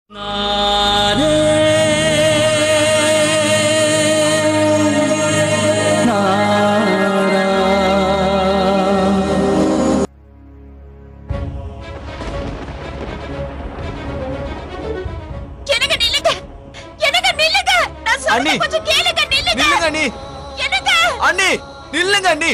எனக்கு நில்லுங்க எனக்கு நில்லுங்க நான் சொல்றத அண்ணி. கொஞ்சம் கேளுங்க நில்லுங்க நில்லுங்க அண்ணி எனக்கு அண்ணி நில்லுங்க அண்ணி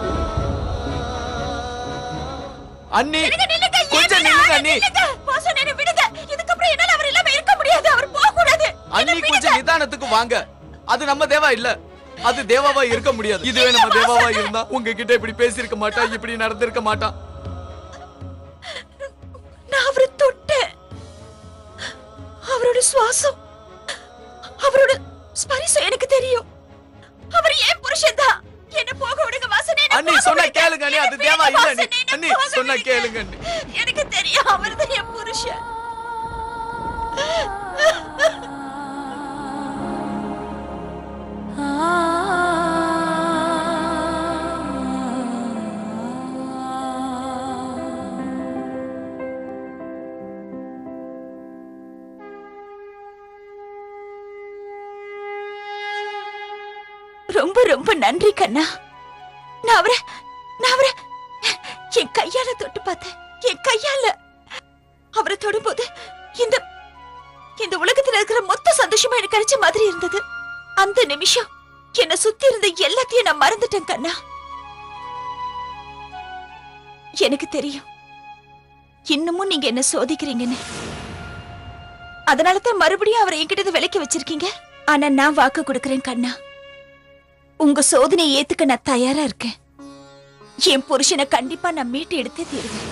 அண்ணி எனக்கு நில்லுங்க ஏன் கொஞ்சம் மேல நில்லுங்க ஆளை அண்ணி நில்லுங்க வாசன் என்ன விடுங்க இதுக்கப்புறம் என்னால அவர் இல்லாம இருக்க முடியாது அவர் போக கூடாது அண்ணி கொஞ்சம் நிதானத்துக்கு வாங்க அது நம்ம தேவா இல்ல அது தேவாவா இருக்க முடியாது இதுவே நம்ம தேவாவா இருந்தா உங்ககிட்ட இப்படி பேசியிருக்க மாட்டா இப்படி நடந்திருக்க மாட்டா நான் அவரை தொட்டேன் அவரோட சுவாசம் அவரோட ஸ்பரிசம் எனக்கு தெரியும் அவர் ஏன் புருஷன் தான் என்ன போக விடுங்க வாசனே என்ன அண்ணி போக சொன்னா விடுங்க. கேளுங்க அண்ணி அது என்ன தேவா இல்ல வாசனே, அண்ணி என்ன அண்ணி போக சொன்னா விடுங்க. கேளுங்க அண்ணி எனக்கு தெரியும் அவர்தான் என் புருஷன் ரொம்ப ரொம்ப நன்றி கண்ணா நான் அவரை நான் அவரை என் கையால தொட்டு பார்த்தேன் என் கையால அவரை தொடும்போது இந்த இந்த உலகத்துல இருக்கிற மொத்த சந்தோஷமா எனக்கு கிடைச்ச மாதிரி இருந்தது அந்த நிமிஷம் என்ன சுத்தி இருந்த எல்லாத்தையும் நான் மறந்துட்டேன் கண்ணா எனக்கு தெரியும் இன்னமும் நீங்க என்ன சோதிக்கிறீங்கன்னு அதனால தான் மறுபடியும் அவரை என்கிட்ட இருந்து விலக்கி வச்சிருக்கீங்க ஆனா நான் வாக்கு கொடுக்கறேன் கண்ணா உங்க சோதனையை ஏத்துக்க நான் தயாரா இருக்கேன் என் புருஷனை கண்டிப்பா நான் மீட்டு எடுத்தே தீருவேன்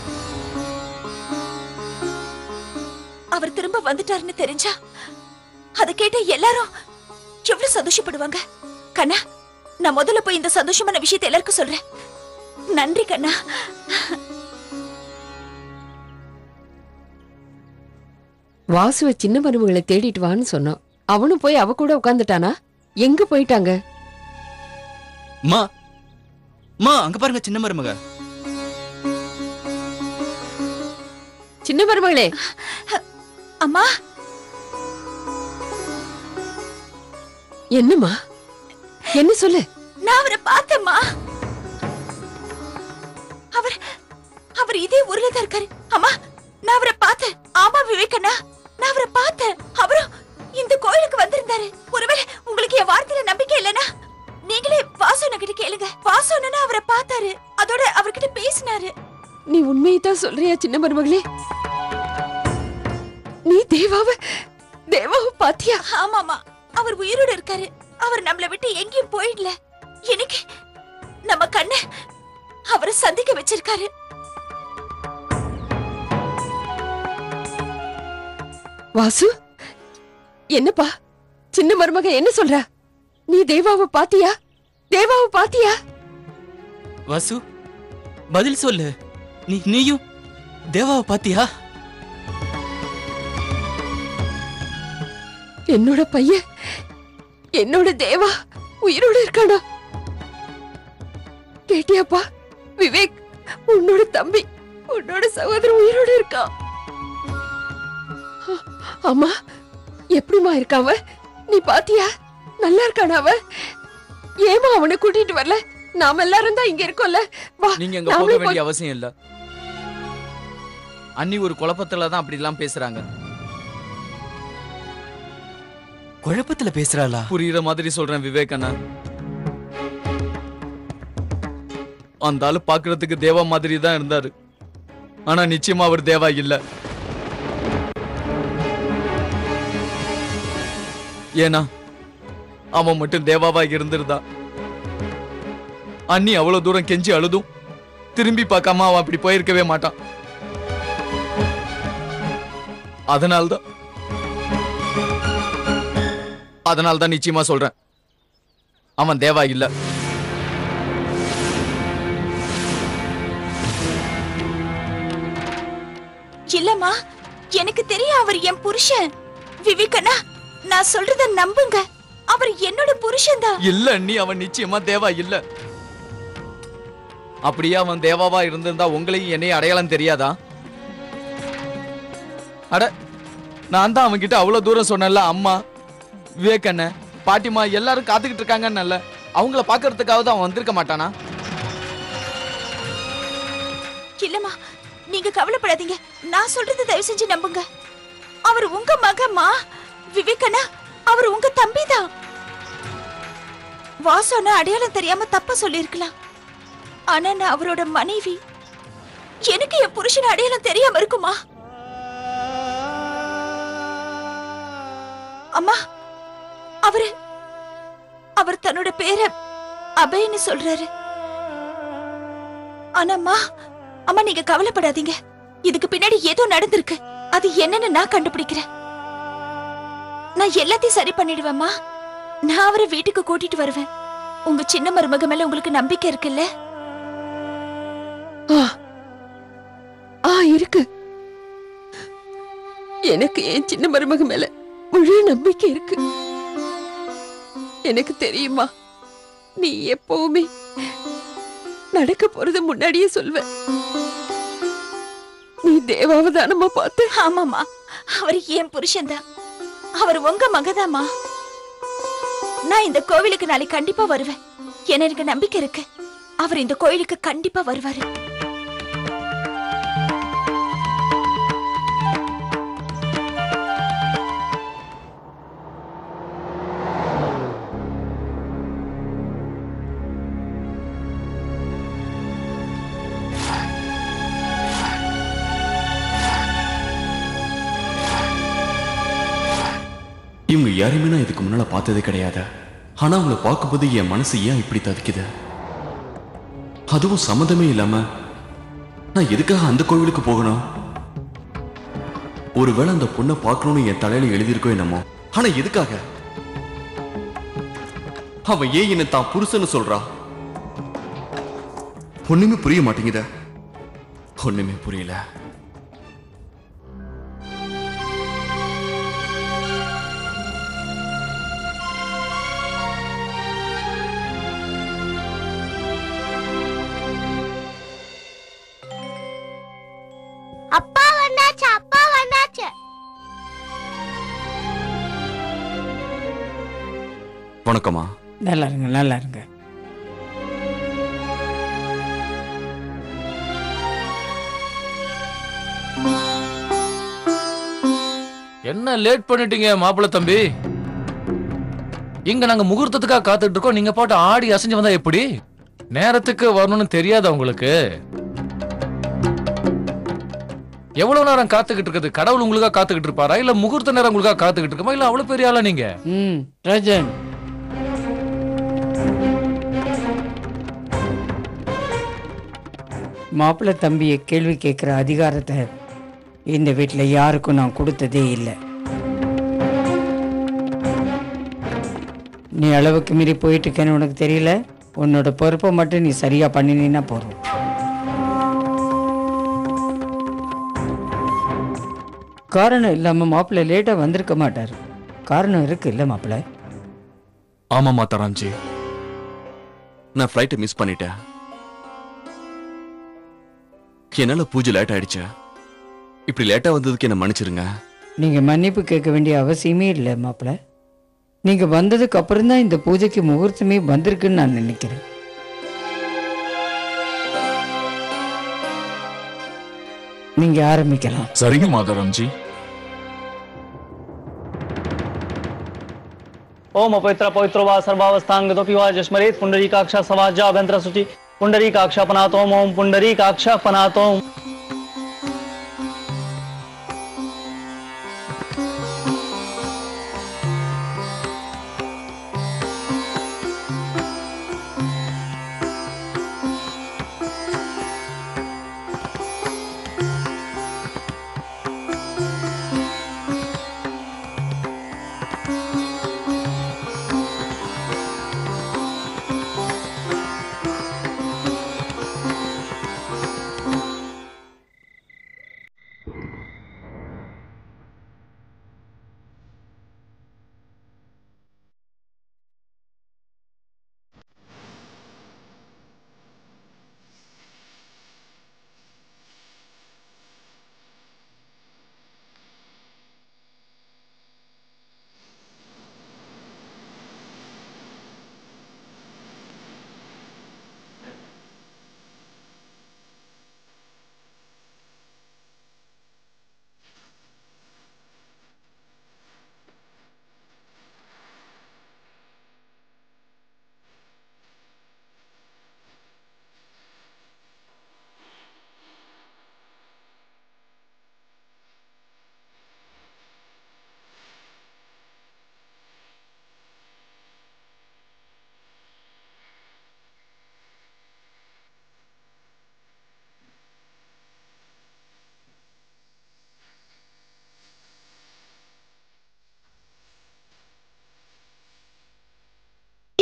அவர் திரும்ப வந்துட்டாருன்னு தெரிஞ்சா அதை கேட்ட எல்லாரும் எவ்வளவு சந்தோஷப்படுவாங்க கண்ணா நான் முதல்ல போய் இந்த சந்தோஷமான விஷயத்தை எல்லாருக்கும் சொல்றேன் நன்றி கண்ணா வாசுவ சின்ன மருமகளை தேடிட்டு வான்னு சொன்னோம் அவனும் போய் அவ கூட உட்காந்துட்டானா எங்க போயிட்டாங்க மா மா அங்க பாருங்க சின்ன மருமக சின்ன மருமகளே அம்மா என்னம்மா என்ன சொல்லு நான் அவரை பார்த்தேம்மா அவர் அவர் இதே ஊர்ல தான் இருக்காரு அம்மா நான் அவரை பார்த்தேன் ஆமா விவேகண்ணா நான் அவரை பார்த்தேன் அவரும் இந்த கோயிலுக்கு வந்திருந்தாரு ஒருவேளை உங்களுக்கு என் வார்த்தையில நம்பிக்கை இல்லைன்னா நீங்களே வாசன கிட்ட கேளுங்க வாசனா அவரை பார்த்தாரு அதோட அவர்கிட்ட பேசினாரு நீ உண்மையை தான் சொல்றியா சின்ன மருமகளே நீ தேவாவ தேவாவ பாத்தியா ஆமாமா அவர் உயிரோட இருக்காரு அவர் நம்மள விட்டு எங்கேயும் போயிடல எனக்கு நம்ம கண்ண அவரை சந்திக்க வச்சிருக்காரு வாசு என்னப்பா சின்ன மருமக என்ன சொல்ற நீ தேவாவ பாத்தியா தேவாவ பாத்தியா வாசு பதில் சொல்லு நீ நீயும் தேவாவை பாத்தியா என்னோட பையன் என்னோட தேவா உயிரோட இருக்கானா கேட்டியாப்பா விவேக் உன்னோட தம்பி உன்னோட சகோதரன் உயிரோட இருக்கான் ஆ- ஆமா எப்படிமா இருக்கான் அவன் நீ பாத்தியா நல்லா இருக்கானா அவன் ஏமா அவனை கூட்டிட்டு வரல நாம எல்லாரும் தான் இங்க இருக்கோம்ல வா நீங்க அங்க போக நாமளே போய்- வேண்டிய அவசியம் இல்ல அண்ணி ஒரு குழப்பத்துல தான் அப்படி எல்லாம் பேசுறாங்க குழப்பத்துல பேசுறாளா புரியுற மாதிரி சொல்றேன் விவேக் அண்ணா அந்த ஆளு பாக்குறதுக்கு தேவா மாதிரி தான் இருந்தாரு ஆனா நிச்சயமா அவர் தேவா இல்ல ஏன்னா அவன் மட்டும் தேவாவா இருந்திருந்தா அண்ணி அவ்வளவு தூரம் கெஞ்சி அழுதும் திரும்பி பார்க்காம அவன் அப்படி போயிருக்கவே மாட்டான் அதனால்தான் அதனால்தான் நிச்சயமா சொல்றேன் அவன் தேவா இல்ல இல்லம்மா எனக்கு தெரியும் அவர் என் புருஷன் விவேகண்ணா நான் சொல்றத நம்புங்க அவர் என்னோட புருஷன் தான் இல்ல நீ அவன் நிச்சயமா தேவா இல்ல அப்படியே அவன் தேவாவா இருந்திருந்தா உங்களையும் என்னையும் அடையாளம் தெரியாதா அட நான் தான் அவன்கிட்ட அவ்வளவு தூரம் சொன்னேன்ல அம்மா விவேக் அண்ணன் பாட்டிமா எல்லாரும் காத்துக்கிட்டு இருக்காங்கன்னு அவங்கள பாக்குறதுக்காவது அவன் வந்திருக்க மாட்டானா இல்லம்மா நீங்க கவலைப்படாதீங்க நான் சொல்றது தயவு செஞ்சு நம்புங்க அவர் உங்க மகம்மா விவேகண்ணா அவர் உங்க தம்பிதான் வாசோன அடையாளம் தெரியாம தப்பா சொல்லியிருக்கலாம் ஆனா நான் அவரோட மனைவி எனக்கு என் புருஷன் அடையாளம் தெரியாம இருக்குமா அம்மா அவரு அவர் தன்னோட பேரை அபயன்னு சொல்றாரு ஆனாம்மா அம்மா நீங்க கவலைப்படாதீங்க இதுக்கு பின்னாடி ஏதோ நடந்திருக்கு அது என்னன்னு நான் கண்டுபிடிக்கிறேன் நான் எல்லாத்தையும் சரி பண்ணிடுவேம்மா நான் அவரை வீட்டுக்கு கூட்டிட்டு வருவேன் உங்க சின்ன மருமக மேல உங்களுக்கு நம்பிக்கை இருக்குல்ல ஆ ஆ இருக்கு எனக்கு என் சின்ன மருமக மேல முழு நம்பிக்கை இருக்கு எனக்கு தெரியுமா நீ எப்பவுமே நடக்க போறது முன்னாடியே சொல்வ நீ தேவாவை தானம்மா பார்த்த ஆமாமா அவர் என் புருஷன்தான் அவர் உங்க மகதாம்மா நான் இந்த கோவிலுக்கு நாளைக்கு கண்டிப்பா வருவேன் ஏன்னா எனக்கு நம்பிக்கை இருக்கு அவர் இந்த கோயிலுக்கு கண்டிப்பா வருவாரு இவங்க யாரையுமே நான் இதுக்கு முன்னால பார்த்ததே கிடையாது ஆனா அவங்கள பார்க்கும்போது என் மனசு ஏன் இப்படி தவிக்குது அதுவும் சம்மந்தமே இல்லாம நான் எதுக்காக அந்த கோவிலுக்கு போகணும் ஒருவேளை அந்த பொண்ணை பார்க்கணும்னு என் தலையில எழுதியிருக்கோ என்னமோ ஆனா எதுக்காக அவன் ஏன் என்ன தான் புருஷன்னு சொல்றா ஒண்ணுமே புரிய மாட்டேங்குதே ஒண்ணுமே புரியல அப்பா வந்தாச்சு அப்பா வந்தாச்சு வணக்கம்மா நல்லா இருங்க நல்லா இருங்க என்ன லேட் பண்ணிட்டீங்க மாப்பிள்ள தம்பி இங்க நாங்க முகூர்த்தத்துக்காக காத்துட்டு இருக்கோம் நீங்க பாட்டு ஆடி அசைஞ்சு வந்தா எப்படி நேரத்துக்கு வரணும்னு தெரியாதா உங்களுக்கு எவ்வளவு நேரம் காத்துக்கிட்டு இருக்குது கடவுள் உங்களுக்காக காத்துக்கிட்டு இருப்பாரா இல்ல முகூர்த்த நேரம் உங்களுக்காக காத்துக்கிட்டு இருக்குமா இல்ல அவ்வளவு பெரிய ஆளா நீங்க ம் ரஜன் மாப்பிள்ளை தம்பியை கேள்வி கேட்குற அதிகாரத்தை இந்த வீட்டில் யாருக்கும் நான் கொடுத்ததே இல்லை நீ அளவுக்கு மீறி போயிட்டு இருக்கேன்னு உனக்கு தெரியல உன்னோட பொறுப்பை மட்டும் நீ சரியா பண்ணினீன்னா போதும் காரணம் இல்லாம மாப்பிள்ளை லேட்டா வந்திருக்க மாட்டாரு காரணம் இருக்கு இல்ல மாப்பிள்ளை ஆமாமா தராம்ஜி நான் ஃப்ளைட்டை மிஸ் பண்ணிட்டேன் என்னால பூஜை லேட் ஆயிடுச்சு இப்படி லேட்டா வந்ததுக்கு என்ன மன்னிச்சிருங்க நீங்க மன்னிப்பு கேட்க வேண்டிய அவசியமே இல்லை மாப்பிள்ள நீங்க வந்ததுக்கு அப்புறம் தான் இந்த பூஜைக்கு முகூர்த்தமே வந்திருக்குன்னு நான் நினைக்கிறேன் நீங்க ஆரம்பிக்கலாம் சரிங்க மாதராம்ஜி ओम अपवित्र पवित्रो वा सर्वावस्थांगतोपि वा जस्मरेत पुंडरीकाक्षा समाजा अभ्यंतर शुचि पुंडरीकाक्षा पनातोम ओम पुंडरीकाक्षा पनातोम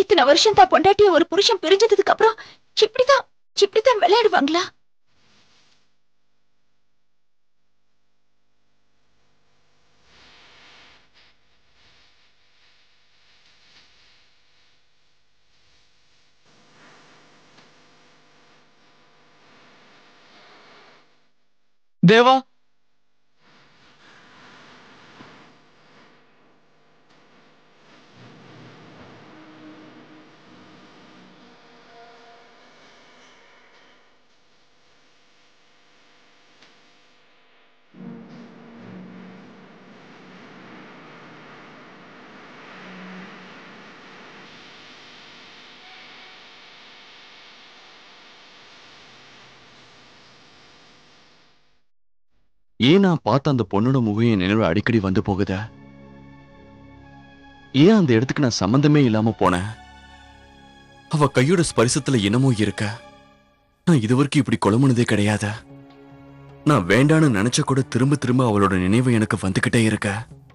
இத்தனை வருஷம் தான் பொண்டாட்டிய ஒரு புருஷன் பிரிஞ்சதுக்கு அப்புறம் இப்படிதான் இப்படிதான் விளையாடுவாங்களா தேவா ஏன் நான் பார்த்த அந்த பொண்ணோட முகம் என் நினைவு அடிக்கடி வந்து போகுத ஏன் அந்த இடத்துக்கு நான் சம்பந்தமே இல்லாம போனேன் அவ கையோட ஸ்பரிசத்துல என்னமோ இருக்க நான் இதுவரைக்கும் இப்படி கொலமுனதே கிடையாது நான் வேண்டான்னு நினைச்ச கூட திரும்ப திரும்ப அவளோட நினைவு எனக்கு வந்துகிட்டே இருக்க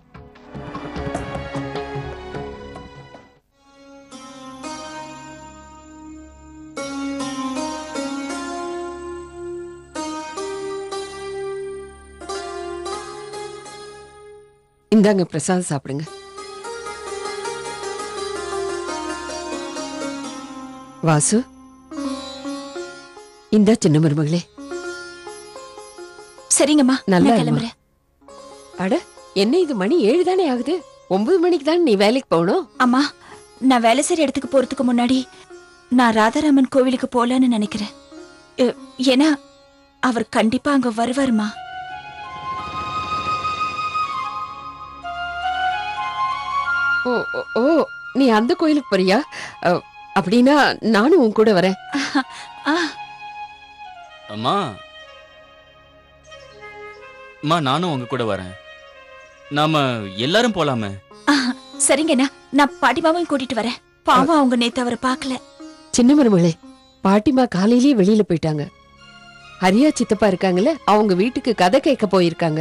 இந்தாங்க பிரசாதம் சாப்பிடுங்க வாசு இந்தா சின்ன மருமகளே சரிங்கம்மா நல்லா நான் இருமா. கிளம்புறேன் அட என்ன இது மணி ஏழு தானே ஆகுது ஒன்பது மணிக்கு தான் நீ வேலைக்கு போகணும் அம்மா நான் வேலை செய்யற இடத்துக்கு போறதுக்கு முன்னாடி நான் ராதாராமன் கோவிலுக்கு போலான்னு நினைக்கிறேன் எ- ஏன்னா அவர் கண்டிப்பா அங்க வருவாருமா ஓ ஓ, ஓ நீ அந்த கோயிலுக்கு போறியா அ, அப்படின்னா நானும் உன் கூட வரேன் ஆ அம்மா அம்மா நானும் உங்க கூட வரேன் நாம எல்லாரும் போலாமே ஆ, சரிங்கண்ணா நான் பாட்டிமாவையும் கூட்டிட்டு வரேன் பாவம் அவங்க நேத்து அவரை பார்க்கல சின்ன மருமகளே பாட்டிமா காலையிலேயே வெளியில போயிட்டாங்க ஹரியா சித்தப்பா இருக்காங்கல்ல அவங்க வீட்டுக்கு கதை கேட்க போயிருக்காங்க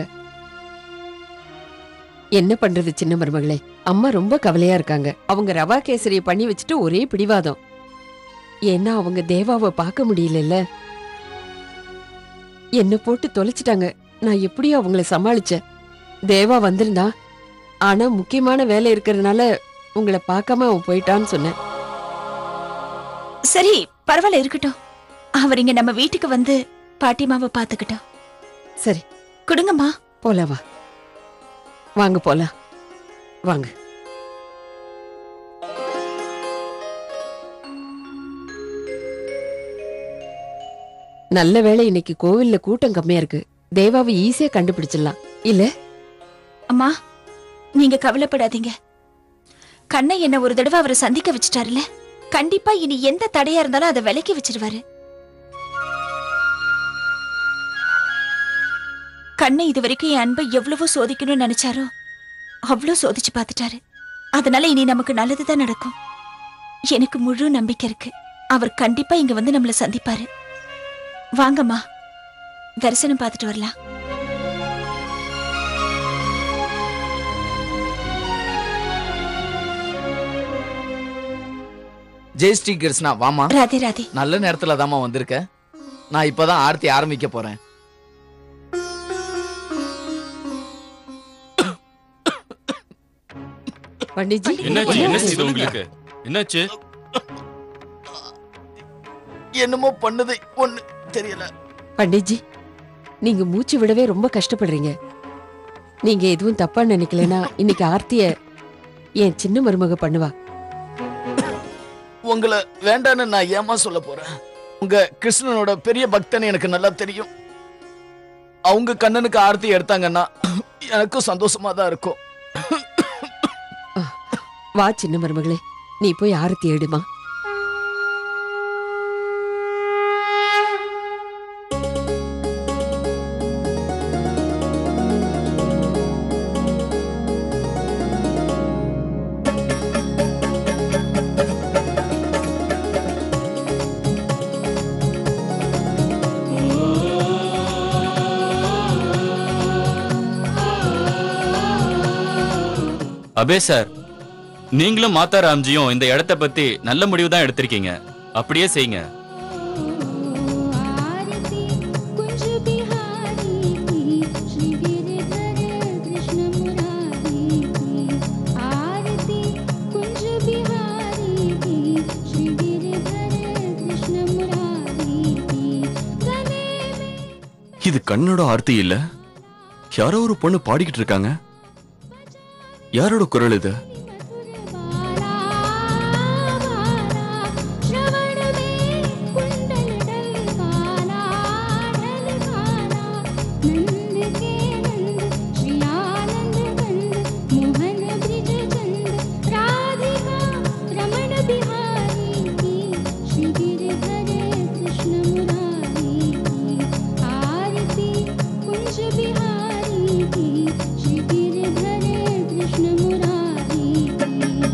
என்ன பண்றது சின்ன மருமகளே அம்மா ரொம்ப கவலையா இருக்காங்க அவங்க ரவா கேசரிய பண்ணி வச்சுட்டு ஒரே பிடிவாதம் ஏன்னா அவங்க தேவாவை பார்க்க முடியலல்ல என்ன போட்டு தொலைச்சிட்டாங்க நான் எப்படியோ அவங்கள சமாளிச்சேன் தேவா வந்திருந்தா ஆனா முக்கியமான வேலை இருக்கிறதுனால உங்களை பார்க்காம அவன் போயிட்டான்னு சொன்னேன் சரி பரவாயில்ல இருக்கட்டும் அவர் இங்க நம்ம வீட்டுக்கு வந்து பாட்டிமாவை பாத்துக்கிட்டோம் சரி கொடுங்கம்மா போலாம் வா வாங்க போலாம் வாங்க நல்ல வேளை இன்னைக்கு கோவில்ல கூட்டம் கம்மியா இருக்கு தேவாவை ஈஸியா கண்டுபிடிச்சிடலாம் இல்ல அம்மா நீங்க கவலைப்படாதீங்க கண்ணை என்ன ஒரு தடவை அவரை சந்திக்க வச்சுட்டாருல கண்டிப்பா இனி எந்த தடையா இருந்தாலும் அதை விலக்கி வச்சிருவாரு கண்ணை இது வரைக்கும் என் அன்பை எவ்வளவோ சோதிக்கணும்னு நினைச்சாரோ அவ்வளோ சோதிச்சு பார்த்துட்டாரு அதனால இனி நமக்கு நல்லதுதான் நடக்கும் எனக்கு முழு நம்பிக்கை இருக்கு அவர் கண்டிப்பா இங்க வந்து நம்மள சந்திப்பாரு வாங்கம்மா தரிசனம் பார்த்துட்டு வரலாம் ஜெய் ஸ்ரீ கிருஷ்ணா வாமா ராதே ராதே நல்ல நேரத்துல தாமா வந்திருக்க நான் இப்பதான் ஆர்த்தி ஆரம்பிக்க போறேன் பண்டிட்ஜி என்னாச்சு என்ன என்னாச்சு இது சொல்லுங்க. உங்களுக்கு என்னாச்சு என்னமோ பண்ணுது ஒண்ணு தெரியல பண்டிட்ஜி நீங்க மூச்சு விடவே ரொம்ப கஷ்டப்படுறீங்க நீங்க எதுவும் தப்பா நினைக்கலனா இன்னைக்கு ஆர்த்திய என் சின்ன மருமக பண்ணுவா உங்களை வேண்டான்னு நான் ஏமா சொல்ல போறேன் உங்க கிருஷ்ணனோட பெரிய பக்தன் எனக்கு நல்லா தெரியும் அவங்க கண்ணனுக்கு ஆர்த்தி எடுத்தாங்கன்னா எனக்கும் சந்தோஷமா தான் இருக்கும் வா சின்ன மருமகளே நீ போய் ஆரத்தி எடுமா அபே சார் நீங்களும் மாதா ராம்ஜியும் இந்த இடத்த பத்தி நல்ல முடிவு தான் எடுத்திருக்கீங்க அப்படியே செய்யுங்க आरती कुंज बिहारी की श्री गिरधर कृष्ण मुरारी की आरती कुंज बिहारी की श्री गिरधर कृष्ण मुरारी की गले में இது கண்ணனோட ஆர்த்தி இல்ல யாரோ ஒரு பொண்ணு பாடிக்கிட்டு இருக்காங்க யாரோட குரல் இது बाला बाला श्रवण में कुंडल डलकाना डलकाना नंद के नंद श्री आनंद कंद मोहन ब्रिज चंद राधिका रमण बिहारी की श्री गिरधर कृष्ण मुरारी की आरती कुंज बिहारी की श्री गिरधर कृष्ण मुरारी की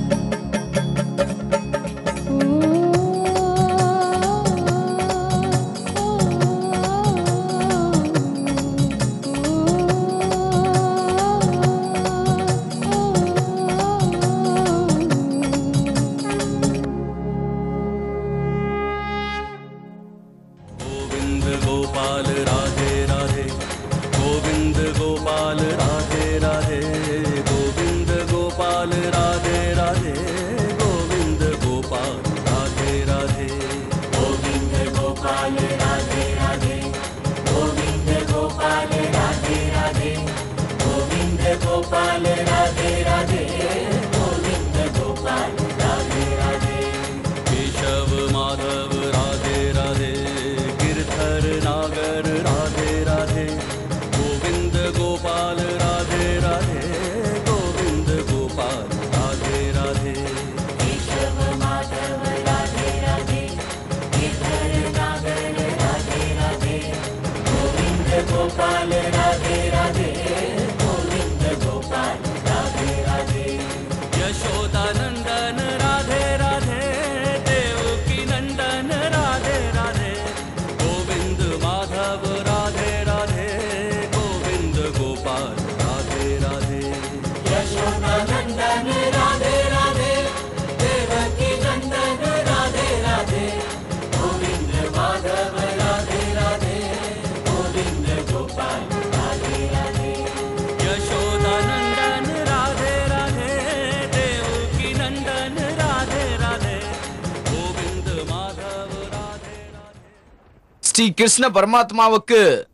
गोविंद गोपाल राधे राधे गोविंद गोपाल राधे राधे गोविंद गोपाल राधे राधे गोविंद गोपाल राधे राधे गोविंद गोपाल राधे राधे गोविंद गोपाल राधे राधे गोविंद गोपाल राधे राधे गोविंद गोपाल राधे राधे केशव माधव राधे राधे गिरधर नागर राधे राधे गोविंद गोपाल राधे राधे गोविंद गोपाल राधे राधे केशव माधव राधे राधे गिरधर नागर राधे राधे गोविंद गोपाल राधे राधे गोविंद गोपाल राधे राधे यशोदानंदन राधे राधे देवकी नंदन राधे राधे गोविंद माधव राधे राधे गोविंद गोपाल राधे राधे यशोदानंदन राधे राधे देवकी नंदन राधे राधे गोविंद माधव राधे राधे गोविंद गोपाल राधे राधे यशोदानंदन राधे राधे देवकी नंदन राधे राधे गोविंद माधव राधे ஸ்ரீ கிருஷ்ண பரமாத்மாவுக்கு